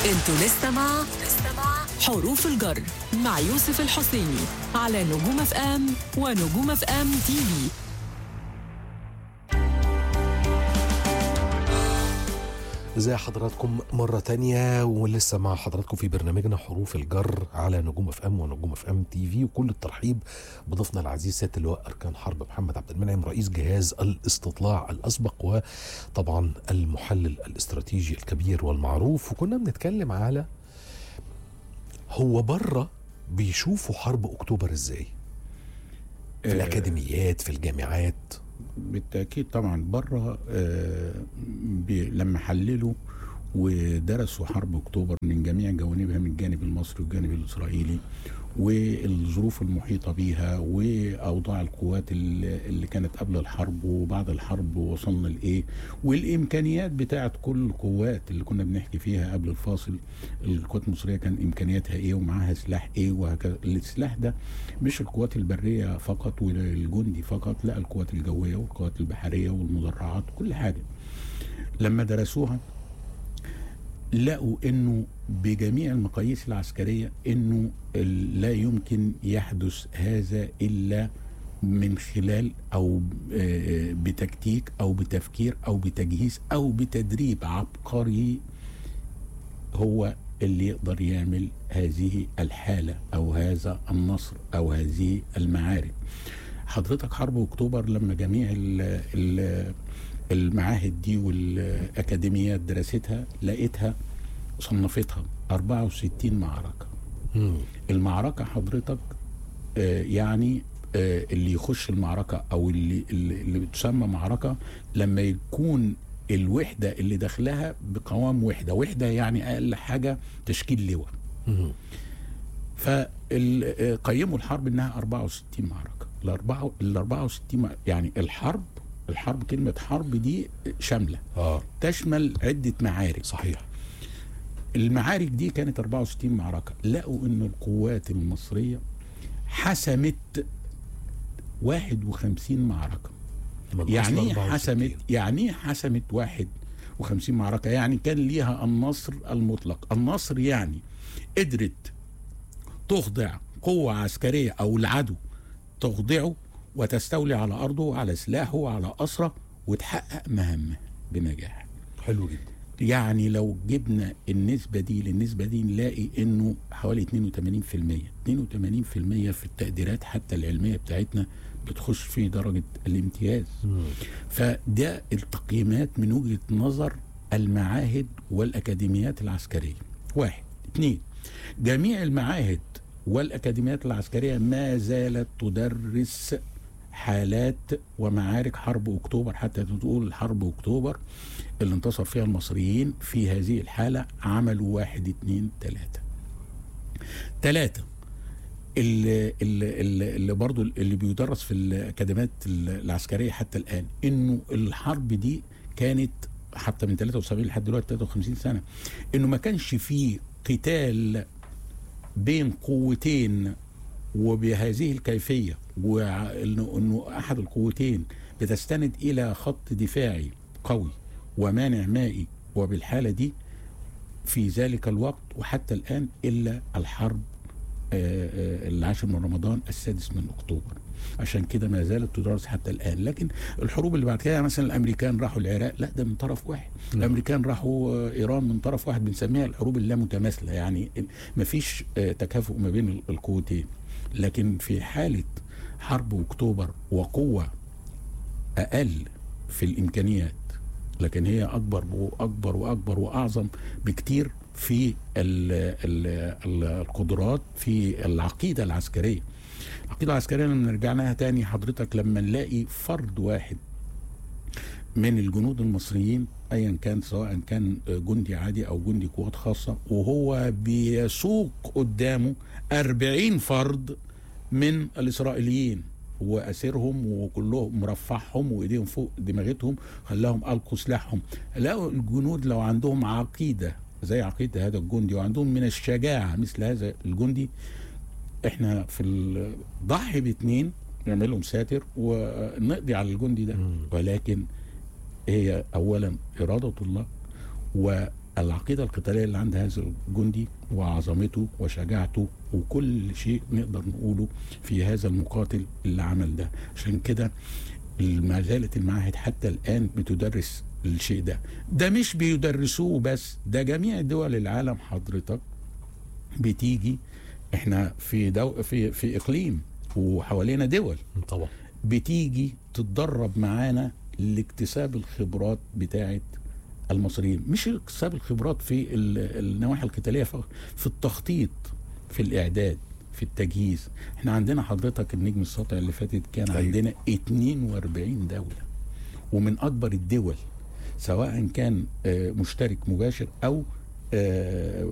انتوا لسه مع حروف الجر مع يوسف الحسيني على نجوم اف ام ونجوم اف ام تي في ازي حضراتكم مرة تانية ولسه مع حضراتكم في برنامجنا حروف الجر على نجوم اف ام ونجوم اف ام تي في وكل الترحيب بضيفنا العزيز سيادة اللواء اركان حرب محمد عبد المنعم رئيس جهاز الاستطلاع الاسبق وطبعا المحلل الاستراتيجي الكبير والمعروف وكنا بنتكلم على هو بره بيشوفوا حرب اكتوبر ازاي؟ في آه، الاكاديميات في الجامعات بالتاكيد طبعا بره آه، بي- لما حللوا ودرسوا حرب اكتوبر من جميع جوانبها من الجانب المصري والجانب الاسرائيلي والظروف المحيطه بيها واوضاع القوات اللي اللي كانت قبل الحرب وبعد الحرب وصلنا لايه والامكانيات بتاعه كل القوات اللي كنا بنحكي فيها قبل الفاصل القوات المصريه كان امكانياتها ايه ومعاها سلاح ايه وهكذا السلاح ده مش القوات البريه فقط والجندي فقط لا القوات الجويه والقوات البحريه والمدرعات كل حاجه لما درسوها لقوا انه بجميع المقاييس العسكريه انه ال- لا يمكن يحدث هذا الا من خلال او آه، بتكتيك او بتفكير او بتجهيز او بتدريب عبقري هو اللي يقدر يعمل هذه الحاله او هذا النصر او هذه المعارك حضرتك حرب اكتوبر لما جميع ال ال المعاهد دي والاكاديميات دراستها لقيتها صنفتها 64 معركه مم. المعركه حضرتك آه، يعني آه، اللي يخش المعركه او اللي اللي اللي بتسمى معركه لما يكون الوحده اللي داخلها بقوام وحده وحده يعني اقل حاجه تشكيل لواء مم. فقيموا الحرب انها 64 معركه الاربعه ال 64 مع- يعني الحرب الحرب كلمه حرب دي شامله اه تشمل عده معارك صحيح المعارك دي كانت 64 معركه لقوا ان القوات المصريه حسمت 51 معركه من أصل يعني ايه 64. حسمت يعني ايه حسمت 51 معركه يعني كان ليها النصر المطلق النصر يعني قدرت تخضع قوه عسكريه او العدو تخضعه وتستولي على ارضه وعلى سلاحه وعلى اسره وتحقق مهامه بنجاح حلو جدا يعني لو جبنا النسبة دي للنسبة دي نلاقي انه حوالي 82% 82% في التقديرات حتى العلمية بتاعتنا بتخش في درجة الامتياز مم. فده التقييمات من وجهة نظر المعاهد والأكاديميات العسكرية واحد اثنين جميع المعاهد والأكاديميات العسكرية ما زالت تدرس حالات ومعارك حرب أكتوبر حتى تقول حرب أكتوبر اللي انتصر فيها المصريين في هذه الحالة عملوا واحد اتنين تلاتة تلاتة اللي, اللي, اللي برضو اللي بيدرس في الأكاديميات العسكرية حتى الآن إنه الحرب دي كانت حتى من 73 لحد دلوقتي 53 سنة إنه ما كانش فيه قتال بين قوتين وبهذه الكيفية وإنه إنه أحد القوتين بتستند إلى خط دفاعي قوي ومانع مائي وبالحالة دي في ذلك الوقت وحتى الآن إلا الحرب آه، آه، العاشر من رمضان السادس من أكتوبر عشان كده ما زالت تدرس حتى الآن لكن الحروب اللي بعد كده مثلا الأمريكان راحوا العراق لا ده من طرف واحد نعم. الأمريكان راحوا آه، إيران من طرف واحد بنسميها الحروب اللامتماثلة يعني ما فيش تكافؤ ما بين ال- القوتين لكن في حالة حرب أكتوبر وقوة أقل في الإمكانيات لكن هي أكبر وأكبر وأكبر وأعظم بكتير في ال ال ال القدرات في العقيدة العسكرية العقيدة العسكرية لما نرجع لها تاني حضرتك لما نلاقي فرد واحد من الجنود المصريين ايا كان سواء كان جندي عادي او جندي قوات خاصه وهو بيسوق قدامه 40 فرد من الاسرائيليين واسرهم وكلهم مرفعهم وايديهم فوق دماغتهم خلاهم القوا سلاحهم لقوا الجنود لو عندهم عقيده زي عقيده هذا الجندي وعندهم من الشجاعه مثل هذا الجندي احنا في الضحي باثنين نعمل لهم ساتر ونقضي على الجندي ده مم. ولكن هي اولا اراده الله العقيده القتاليه اللي عند هذا الجندي وعظمته وشجاعته وكل شيء نقدر نقوله في هذا المقاتل اللي عمل ده عشان كده ما زالت المعاهد حتى الان بتدرس الشيء ده ده مش بيدرسوه بس ده جميع دول العالم حضرتك بتيجي احنا في دو في في اقليم وحوالينا دول طبعا بتيجي تتدرب معانا لاكتساب الخبرات بتاعه المصريين مش اكتساب الخبرات في ال- النواحي القتاليه فقط في التخطيط في الاعداد في التجهيز احنا عندنا حضرتك النجم الساطع اللي فاتت كان أيوة. عندنا 42 دوله ومن اكبر الدول سواء كان آه، مشترك مباشر او آه،